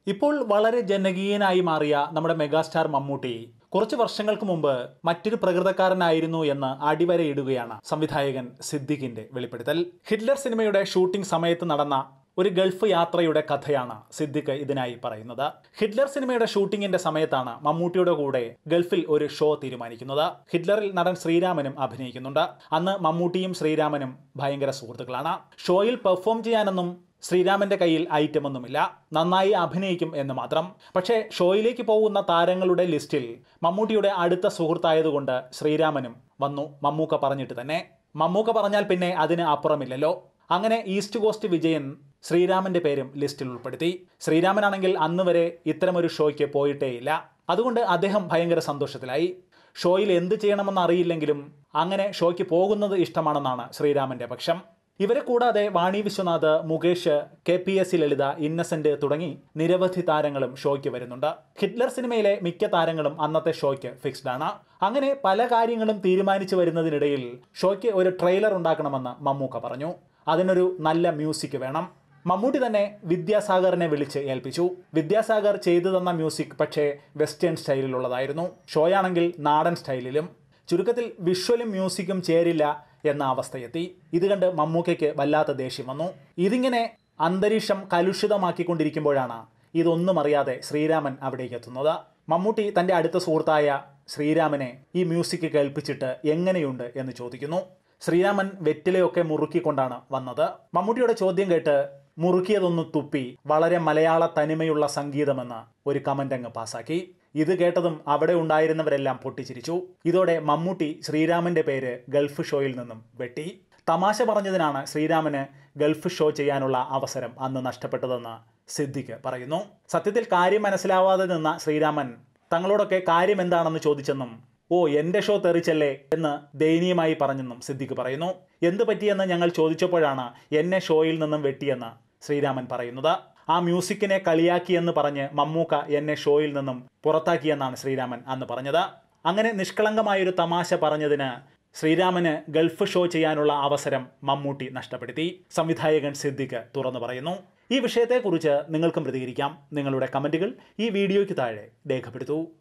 ഇപ്പോൾ വളരെ ജനകീയനായി മാറിയ നമ്മുടെ മെഗാസ്റ്റാർ മമ്മൂട്ടി കുറച്ച് വർഷങ്ങൾക്ക് മുമ്പ് മറ്റൊരു പ്രകൃതക്കാരനായിരുന്നു എന്ന് അടിവരയിടുകയാണ് സംവിധായകൻ സിദ്ദിഖിന്റെ വെളിപ്പെടുത്തൽ ഹിറ്റ്ലർ സിനിമയുടെ ഷൂട്ടിംഗ് സമയത്ത് നടന്ന ഒരു ഗൾഫ് യാത്രയുടെ കഥയാണ് സിദ്ദിഖ് ഇതിനായി പറയുന്നത് ഹിറ്റ്ലർ സിനിമയുടെ ഷൂട്ടിങ്ങിന്റെ സമയത്താണ് മമ്മൂട്ടിയുടെ കൂടെ ഗൾഫിൽ ഒരു ഷോ തീരുമാനിക്കുന്നത് ഹിറ്റ്ലറിൽ നടൻ ശ്രീരാമനും അഭിനയിക്കുന്നുണ്ട് അന്ന് മമ്മൂട്ടിയും ശ്രീരാമനും ഭയങ്കര സുഹൃത്തുക്കളാണ് ഷോയിൽ പെർഫോം ചെയ്യാനൊന്നും ശ്രീരാമന്റെ കയ്യിൽ ഐറ്റം ഒന്നുമില്ല നന്നായി അഭിനയിക്കും എന്ന് മാത്രം പക്ഷേ ഷോയിലേക്ക് പോകുന്ന താരങ്ങളുടെ ലിസ്റ്റിൽ മമ്മൂട്ടിയുടെ അടുത്ത സുഹൃത്തായതുകൊണ്ട് ശ്രീരാമനും വന്നു മമ്മൂക്ക പറഞ്ഞിട്ട് തന്നെ മമ്മൂക്ക പറഞ്ഞാൽ പിന്നെ അതിന് അപ്പുറമില്ലല്ലോ അങ്ങനെ ഈസ്റ്റ് കോസ്റ്റ് വിജയൻ ശ്രീരാമന്റെ പേരും ലിസ്റ്റിൽ ഉൾപ്പെടുത്തി ശ്രീരാമനാണെങ്കിൽ അന്ന് വരെ ഇത്തരമൊരു ഷോയ്ക്ക് പോയിട്ടേയില്ല അതുകൊണ്ട് അദ്ദേഹം ഭയങ്കര സന്തോഷത്തിലായി ഷോയിൽ എന്ത് ചെയ്യണമെന്ന് അറിയില്ലെങ്കിലും അങ്ങനെ ഷോയ്ക്ക് പോകുന്നത് ഇഷ്ടമാണെന്നാണ് ശ്രീരാമന്റെ പക്ഷം ഇവരെ കൂടാതെ Vani Viswanath Mukesh K P S C Lalitha Innocent തുടങ്ങി നിരവധി താരങ്ങളും ഷോയ്ക്ക് വരുന്നുണ്ട് ഹിറ്റ്ലർ സിനിമയിലെ മിക്ക താരങ്ങളും അന്നത്തെ ഷോയ്ക്ക് ഫിക്സ്ഡ് ആണ് അങ്ങനെ പല കാര്യങ്ങളും തീരുമാനിച്ചു വരുന്നതിനിടയിൽ ഷോയ്ക്ക് ഒരു ട്രെയിലർ ഉണ്ടാക്കണമെന്ന് മമ്മൂക്ക പറഞ്ഞു അതിനൊരു നല്ല മ്യൂസിക് വേണം മമ്മൂട്ടി തന്നെ വിദ്യാസാഗറിനെ വിളിച്ച് ഏൽപ്പിച്ചു വിദ്യാസാഗർ ചെയ്തു തന്ന മ്യൂസിക് പക്ഷേ വെസ്റ്റേൺ സ്റ്റൈലിലുള്ളതായിരുന്നു ഷോയാണെങ്കിൽ നാടൻ സ്റ്റൈലിലും ചുരുക്കത്തിൽ വിഷ്വലും മ്യൂസിക്കും ചേരില്ല എന്ന അവസ്ഥയെത്തി ഇത് കണ്ട് മമ്മൂക്കയ്ക്ക് വല്ലാത്ത ദേഷ്യം വന്നു ഇതിങ്ങനെ അന്തരീക്ഷം കലുഷിതമാക്കിക്കൊണ്ടിരിക്കുമ്പോഴാണ് ഇതൊന്നും അറിയാതെ ശ്രീരാമൻ അവിടേക്ക് എത്തുന്നത് മമ്മൂട്ടി തൻ്റെ അടുത്ത സുഹൃത്തായ ശ്രീരാമനെ ഈ മ്യൂസിക് കേൾപ്പിച്ചിട്ട് എങ്ങനെയുണ്ട് എന്ന് ചോദിക്കുന്നു ശ്രീരാമൻ വെറ്റിലയൊക്കെ മുറുക്കിക്കൊണ്ടാണ് വന്നത് മമ്മൂട്ടിയുടെ ചോദ്യം കേട്ട് മുറുക്കിയതൊന്ന് തുപ്പി വളരെ മലയാള തനിമയുള്ള സംഗീതമെന്ന് ഒരു കമന്റ് അങ്ങ് പാസാക്കി ഇത് കേട്ടതും അവിടെ ഉണ്ടായിരുന്നവരെല്ലാം പൊട്ടിച്ചിരിച്ചു ഇതോടെ മമ്മൂട്ടി ശ്രീരാമന്റെ പേര് ഗൾഫ് ഷോയിൽ നിന്നും വെട്ടി തമാശ പറഞ്ഞതിനാണ് ശ്രീരാമന് ഗൾഫ് ഷോ ചെയ്യാനുള്ള അവസരം അന്ന് നഷ്ടപ്പെട്ടതെന്ന് സിദ്ദിഖ് പറയുന്നു സത്യത്തിൽ കാര്യം മനസ്സിലാവാതെ നിന്ന ശ്രീരാമൻ തങ്ങളോടൊക്കെ കാര്യം എന്താണെന്ന് ചോദിച്ചെന്നും ഓ എന്റെ ഷോ തെറിച്ചല്ലേ എന്ന് ദയനീയമായി പറഞ്ഞെന്നും സിദ്ദിഖ് പറയുന്നു എന്ത് പറ്റിയെന്ന് ഞങ്ങൾ ചോദിച്ചപ്പോഴാണ് എന്നെ ഷോയിൽ നിന്നും വെട്ടിയെന്ന് ശ്രീരാമൻ പറയുന്നത് ആ മ്യൂസിക്കിനെ കളിയാക്കിയെന്ന് പറഞ്ഞ് മമ്മൂക്ക എന്നെ ഷോയിൽ നിന്നും പുറത്താക്കിയെന്നാണ് ശ്രീരാമൻ അന്ന് പറഞ്ഞത് അങ്ങനെ നിഷ്കളങ്കമായൊരു തമാശ പറഞ്ഞതിന് ശ്രീരാമന് ഗൾഫ് ഷോ ചെയ്യാനുള്ള അവസരം മമ്മൂട്ടി നഷ്ടപ്പെടുത്തി സംവിധായകൻ സിദ്ദിഖ് തുറന്നു പറയുന്നു ഈ വിഷയത്തെക്കുറിച്ച് നിങ്ങൾക്കും പ്രതികരിക്കാം നിങ്ങളുടെ കമൻറ്റുകൾ ഈ വീഡിയോയ്ക്ക് താഴെ രേഖപ്പെടുത്തൂ